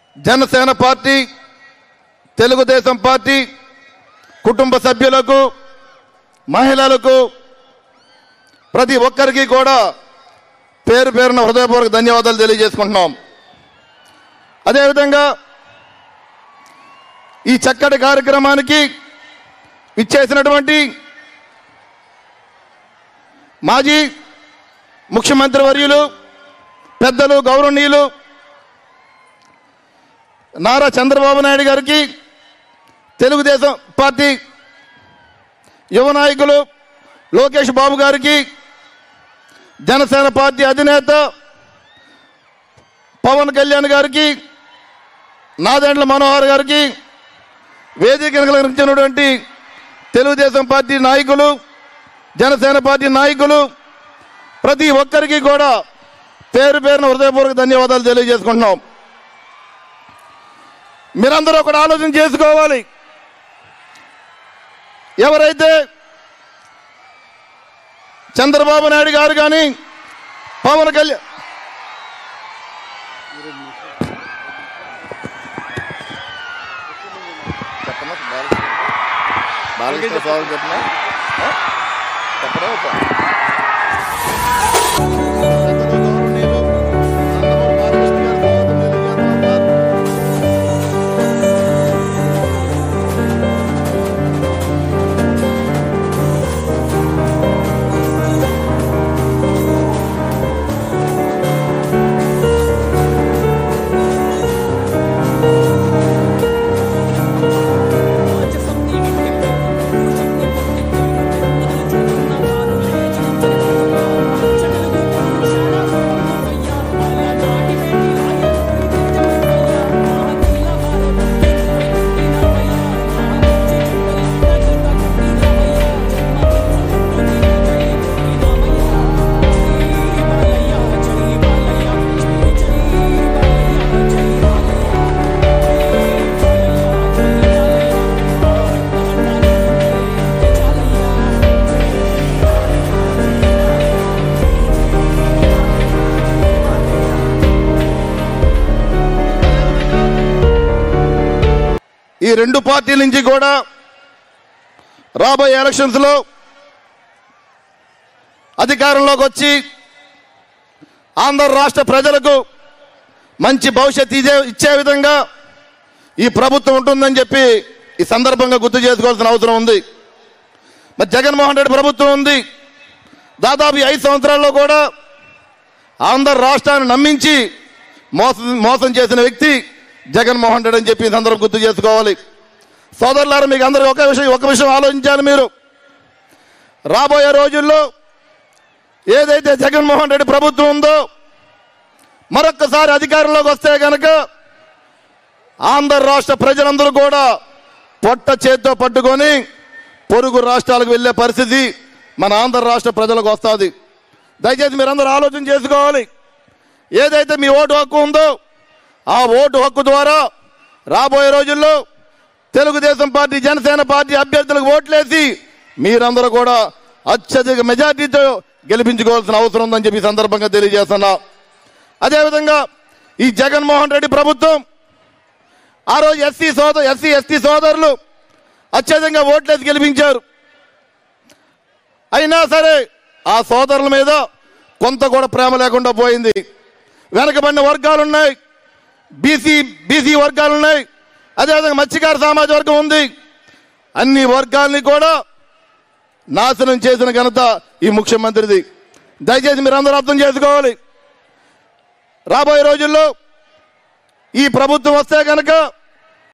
Janasena party Telugu Desam party కుటుంబ సభ్యులకు మహిళలకు ప్రతి ఒక్కరికి కూడా పేరు పేరున హృదయపూర్వక ధన్యవాదాలు తెలియజేసుకుంటున్నాం అదేవిధంగా ఈ చక్కటి కార్యక్రమానికి ఇచ్చేసినటువంటి మాజీ ముఖ్యమంత్రి వర్యులు పెద్దలు గౌరవనీయులు నారా చంద్రబాబు నాయుడు గారికి తెలుగుదేశం పార్టీ యువ నాయకులు లోకేష్ బాబు గారికి జనసేన పార్టీ అధినేత పవన్ కళ్యాణ్ గారికి నాదెండ్ల మనోహర్ గారికి వేదిక నిర్వహించినటువంటి తెలుగుదేశం పార్టీ నాయకులు జనసేన పార్టీ నాయకులు ప్రతి ఒక్కరికి కూడా పేరు పేరున హృదయపూర్వక ధన్యవాదాలు తెలియజేసుకుంటున్నాం మీరందరూ ఒకటి ఆలోచన చేసుకోవాలి ఎవరైతే చంద్రబాబు నాయుడు గారు కానీ పవన్ కళ్యాణ్ చెప్పనా బాలకృష్ణ స్వామి చెప్పనా చెప్పరా వద్దా? ఈ రెండు పార్టీల నుంచి కూడా రాబోయే ఎలక్షన్స్ లో అధికారంలోకి వచ్చి ఆంధ్ర రాష్ట్ర ప్రజలకు మంచి భవిష్యత్తు ఇచ్చే ఇచ్చే విధంగా ఈ ప్రభుత్వం ఉంటుందని చెప్పి ఈ సందర్భంగా గుర్తు చేసుకోవాల్సిన అవసరం ఉంది మరి జగన్మోహన్ రెడ్డి ప్రభుత్వం ఉంది దాదాపు ఈ ఐదు సంవత్సరాల్లో కూడా ఆంధ్ర రాష్ట్రాన్ని నమ్మించి మోసం మోసం చేసిన వ్యక్తి జగన్మోహన్ రెడ్డి అని చెప్పి ఈ సందర్భం గుర్తు చేసుకోవాలి సోదరులారా మీకు అందరూ ఒక విషయం ఒక విషయం ఆలోచించాలి మీరు రాబోయే రోజుల్లో ఏదైతే జగన్మోహన్ రెడ్డి ప్రభుత్వం ఉందో మరొక్కసారి అధికారంలోకి వస్తే కనుక ఆంధ్ర రాష్ట్ర ప్రజలందరూ కూడా పొట్ట చేత్తో పట్టుకొని పొరుగు రాష్ట్రాలకు వెళ్ళే పరిస్థితి మన ఆంధ్ర రాష్ట్ర ప్రజలకు వస్తుంది దయచేసి మీరందరూ ఆలోచన చేసుకోవాలి ఏదైతే మీ ఓటు హక్కు ఉందో ఆ ఓటు హక్కు ద్వారా రాబోయే రోజుల్లో తెలుగుదేశం పార్టీ జనసేన పార్టీ అభ్యర్థులకు ఓట్లేసి మీరందరూ కూడా అత్యధిక మెజార్టీతో గెలిపించుకోవాల్సిన అవసరం ఉందని చెప్పి ఈ సందర్భంగా తెలియజేస్తున్నా అదేవిధంగా ఈ జగన్మోహన్ రెడ్డి ప్రభుత్వం ఆ రోజు ఎస్సీ సోదరు ఎస్సీ ఎస్టీ సోదరులు అత్యధికంగా ఓట్లేసి గెలిపించారు అయినా సరే ఆ సోదరుల మీద కొంత కూడా ప్రేమ లేకుండా పోయింది వెనకబడిన వర్గాలు ఉన్నాయి బీసీ బీసీ వర్గాలు ఉన్నాయి అదేవిధంగా మత్స్యకార సామాజిక వర్గం ఉంది అన్ని వర్గాల్ని కూడా నాశనం చేసిన ఘనత ఈ ముఖ్యమంత్రిది దయచేసి మీరు అందరూ అర్థం చేసుకోవాలి రాబోయే రోజుల్లో ఈ ప్రభుత్వం వస్తే కనుక